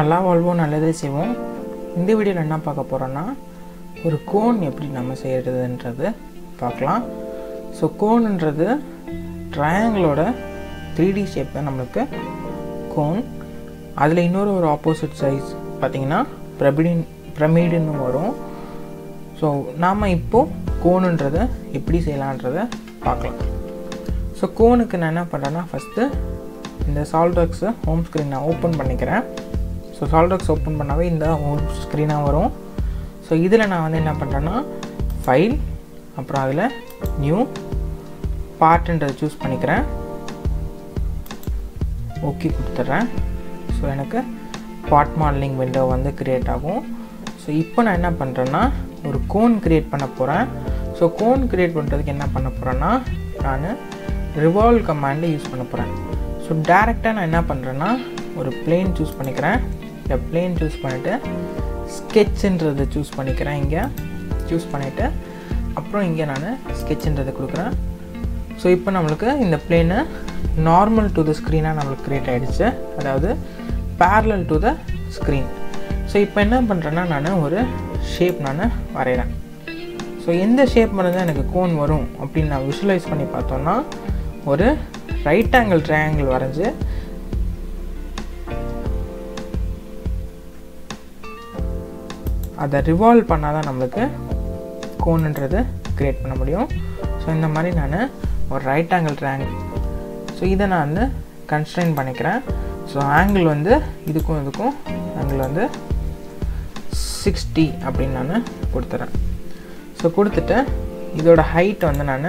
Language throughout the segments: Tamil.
நல்லா வாழ்வோம் நல்லதே செய்வோம் இந்த வீடியோவில் என்ன பார்க்க போகிறோன்னா ஒரு கோன் எப்படி நம்ம செய்கிறதுன்றது பார்க்கலாம் ஸோ கோன்ன்றது ட்ரையாங்கிளோட த்ரீ டி ஷேப் தான் நம்மளுக்கு கோன் அதில் இன்னொரு ஒரு ஆப்போசிட் சைஸ் பார்த்திங்கன்னா பிரமிடின் பிரமிடுன்னு வரும் ஸோ நாம் இப்போது கோனுன்றதை எப்படி செய்யலான்றதை பார்க்கலாம் ஸோ கோனுக்கு நான் என்ன பண்ணுறேன்னா ஃபஸ்ட்டு இந்த சால்ட்ரக்ஸை ஹோம் ஸ்க்ரீன் நான் ஓப்பன் பண்ணிக்கிறேன் ஸோ சால்ட்ரக்ஸ் ஓப்பன் பண்ணாவே இந்த ஹோம் ஸ்க்ரீனாக வரும் ஸோ இதில் நான் வந்து என்ன பண்ணுறேன்னா ஃபைல் அப்புறம் அதில் நியூ பார்ட்டுன்றதை சூஸ் பண்ணிக்கிறேன் ஓகே கொடுத்துட்றேன் ஸோ எனக்கு பாட் மாடலிங் விண்டோ வந்து க்ரியேட் ஆகும் ஸோ இப்போ நான் என்ன பண்ணுறேன்னா ஒரு கோன் க்ரியேட் பண்ண போகிறேன் ஸோ கோன் க்ரியேட் பண்ணுறதுக்கு என்ன பண்ண போகிறேன்னா நான் ரிவால்வ் கமாண்டை யூஸ் பண்ண போகிறேன் ஸோ டேரெக்டாக நான் என்ன பண்ணுறேன்னா ஒரு பிளேன் சூஸ் பண்ணிக்கிறேன் இந்த பிளேன் சூஸ் பண்ணிவிட்டு ஸ்கெட்சுன்றதை சூஸ் பண்ணிக்கிறேன் இங்கே சூஸ் பண்ணிவிட்டு அப்புறம் இங்கே நான் ஸ்கெட்சுன்றதை கொடுக்குறேன் ஸோ இப்போ நம்மளுக்கு இந்த பிளேனு நார்மல் டு த ஸ்க்ரீனாக நம்மளுக்கு க்ரியேட் ஆகிடுச்சு அதாவது parallel to the screen so இப்போ என்ன பண்ணுறேன்னா நான் ஒரு ஷேப் நான் வரைகிறேன் ஸோ எந்த ஷேப் இருந்தால் எனக்கு கோன் வரும் அப்படின்னு நான் விஷுவலைஸ் பண்ணி பார்த்தோன்னா ஒரு ரைட் ஆங்கிள் ட்ரையாங்கிள் வரைஞ்சி அதை ரிவால்வ் பண்ணால் தான் நம்மளுக்கு கோனுன்றது க்ரியேட் பண்ண முடியும் ஸோ இந்த மாதிரி நான் ஒரு ரைட் ஆங்கிள் ட்ரையாங்கிள் ஸோ இதை நான் வந்து கன்ஸ்ட்ரைன் பண்ணிக்கிறேன் ஸோ ஆங்கிள் வந்து இதுக்கும் இதுக்கும் ஆங்கிள் வந்து சிக்ஸ்டி அப்படின்னு நான் கொடுத்துறேன் ஸோ கொடுத்துட்டு இதோட ஹைட் வந்து நான்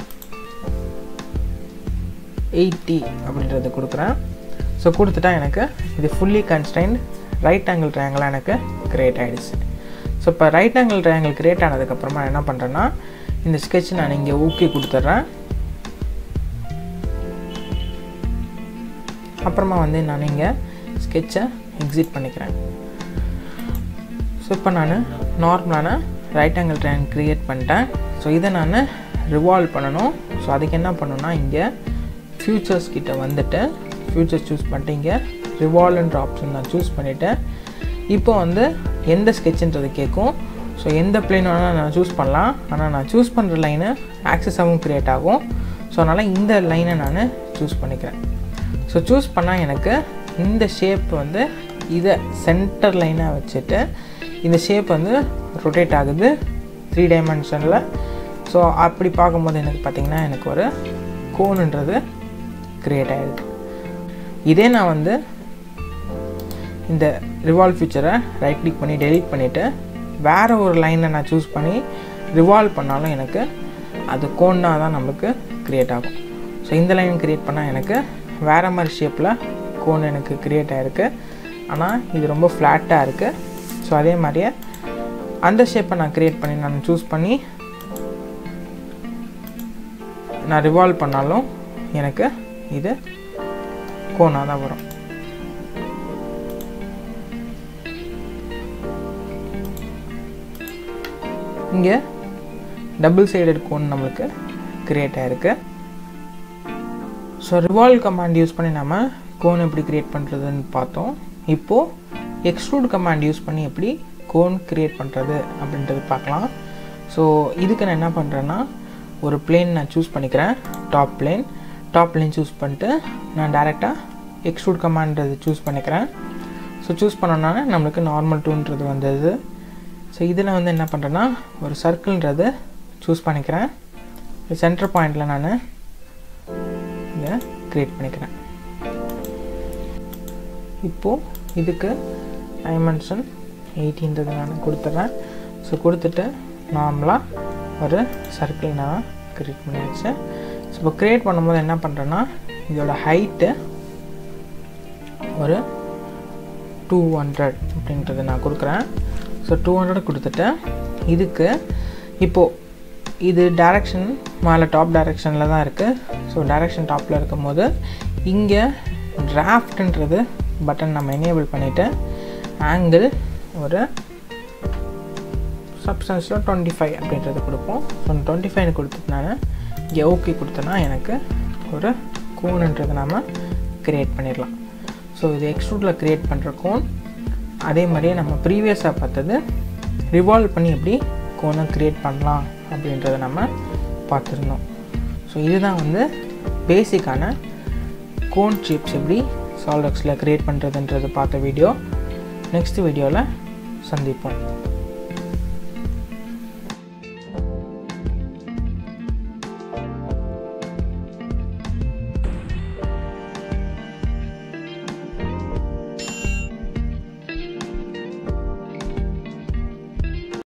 எயிட்டி அப்படின்றத கொடுக்குறேன் ஸோ கொடுத்துட்டா எனக்கு இது ஃபுல்லி கன்ஸ்டைன்ட் ரைட் ஆங்கிள் ட்ரையாங்கிளாக எனக்கு க்ரியேட் ஆகிடுச்சு ஸோ இப்போ ரைட் ஆங்கிள் ட்ரையாங்கிள் க்ரியேட் ஆனதுக்கப்புறமா என்ன பண்ணுறேன்னா இந்த ஸ்கெட்ச் நான் இங்கே ஓகே கொடுத்துட்றேன் அப்புறமா வந்து நான் இங்கே ஸ்கெட்சை எக்ஸிட் பண்ணிக்கிறேன் ஸோ இப்போ நான் நார்மலான ரைட் ஆங்கிள் ட்ரையாங்கிள் க்ரியேட் பண்ணிட்டேன் ஸோ இதை நான் ரிவால்வ் பண்ணணும் ஸோ அதுக்கு என்ன பண்ணணும்னா இங்கே ஃப்யூச்சர்ஸ் கிட்ட வந்துட்டு ஃப்யூச்சர்ஸ் சூஸ் பண்ணிட்டு இங்கே ரிவால்வ்ன்ற ஆப்ஷன் நான் சூஸ் பண்ணிவிட்டேன் இப்போ வந்து எந்த ஸ்கெட்சுன்றது கேட்கும் ஸோ எந்த பிளேன் வேணால் நான் சூஸ் பண்ணலாம் ஆனால் நான் சூஸ் பண்ணுற லைனு ஆக்சஸாகவும் க்ரியேட் ஆகும் ஸோ அதனால் இந்த லைனை நான் சூஸ் பண்ணிக்கிறேன் ஸோ சூஸ் பண்ணால் எனக்கு இந்த ஷேப் வந்து இதை சென்டர் லைனாக வச்சுட்டு இந்த ஷேப் வந்து ரொட்டேட் ஆகுது த்ரீ டைமென்ஷனில் ஸோ அப்படி பார்க்கும்போது எனக்கு பார்த்திங்கன்னா எனக்கு ஒரு கோனுன்றது க்ரியேட் ஆகிடுது இதே நான் வந்து இந்த ரிவால்வ் ஃபியூச்சரை ரைட் கிளிக் பண்ணி டெலீட் பண்ணிவிட்டு வேறு ஒரு லைனை நான் சூஸ் பண்ணி ரிவால்வ் பண்ணாலும் எனக்கு அது கோன்னாக தான் நம்மளுக்கு க்ரியேட் ஆகும் ஸோ இந்த லைன் க்ரியேட் பண்ணால் எனக்கு வேறு மாதிரி ஷேப்பில் கோன் எனக்கு க்ரியேட் ஆகிருக்கு ஆனால் இது ரொம்ப ஃப்ளாட்டாக இருக்குது ஸோ அதே மாதிரியே அந்த ஷேப்பை நான் க்ரியேட் பண்ணி நான் சூஸ் பண்ணி நான் ரிவால்வ் பண்ணாலும் எனக்கு இது கோனாக தான் வரும் இங்கே டபுள் சைடட் கோன் நம்மளுக்கு க்ரியேட் ஆகிருக்கு ஸோ ரிவால்வ் கமாண்ட் யூஸ் பண்ணி நம்ம கோன் எப்படி க்ரியேட் பண்ணுறதுன்னு பார்த்தோம் இப்போது எக்ஸ்ட்ரூட் கமாண்ட் யூஸ் பண்ணி எப்படி கோன் க்ரியேட் பண்ணுறது அப்படின்றது பார்க்கலாம் ஸோ இதுக்கு நான் என்ன பண்ணுறேன்னா ஒரு பிளேன் நான் சூஸ் பண்ணிக்கிறேன் top plane top plane choose பண்ணிட்டு நான் டேரெக்டாக எக்ஸ்ட்ரூட் கமான்றது சூஸ் பண்ணிக்கிறேன் ஸோ சூஸ் பண்ணோன்னா நம்மளுக்கு நார்மல் டூன்றது வந்தது ஸோ இதில் வந்து என்ன பண்ணுறேன்னா ஒரு சர்க்கிள்ன்றது சூஸ் பண்ணிக்கிறேன் சென்டர் பாயிண்டில் நான் இதை க்ரியேட் பண்ணிக்கிறேன் இப்போது இதுக்கு டைமென்ஷன் எயிட்டின்றது நான் கொடுத்துட்றேன் ஸோ கொடுத்துட்டு நார்மலாக ஒரு சர்க்கிள் நான் க்ரியேட் பண்ணியாச்சு ஸோ இப்போ க்ரியேட் பண்ணும்போது என்ன பண்ணுறேன்னா இதோட ஹைட்டு ஒரு டூ ஹண்ட்ரட் அப்படின்றது நான் கொடுக்குறேன் ஸோ டூ ஹண்ட்ரட் கொடுத்துட்டு இதுக்கு இப்போது இது டேரெக்ஷன் மேலே டாப் டேரெக்ஷனில் தான் இருக்குது ஸோ டேரெக்ஷன் டாப்பில் இருக்கும் போது இங்கே டிராஃப்ட்ன்றது பட்டன் நம்ம எனேபிள் பண்ணிவிட்டு ஆங்கிள் ஒரு சப்ஸ்டன்ஸில் டுவெண்ட்டி ஃபைவ் அப்படின்றது கொடுப்போம் ஸோ டுவெண்ட்டி ஃபைவ்னு கொடுத்துட்டு நான் இங்கே ஓகே கொடுத்தேன்னா எனக்கு ஒரு கோனுன்றது நாம் க்ரியேட் பண்ணிடலாம் ஸோ இது எக்ஸ்ட்ரூட்டில் க்ரியேட் பண்ணுற கோன் அதே மாதிரியே நம்ம ப்ரீவியஸாக பார்த்தது ரிவால்வ் பண்ணி எப்படி கோனை க்ரியேட் பண்ணலாம் அப்படின்றத நம்ம பார்த்துருந்தோம் ஸோ இதுதான் வந்து பேசிக்கான கோன் ஷேப்ஸ் எப்படி சால்டக்ஸில் க்ரியேட் பண்ணுறதுன்றது பார்த்த வீடியோ நெக்ஸ்ட் வீடியோவில் சந்திப்போம்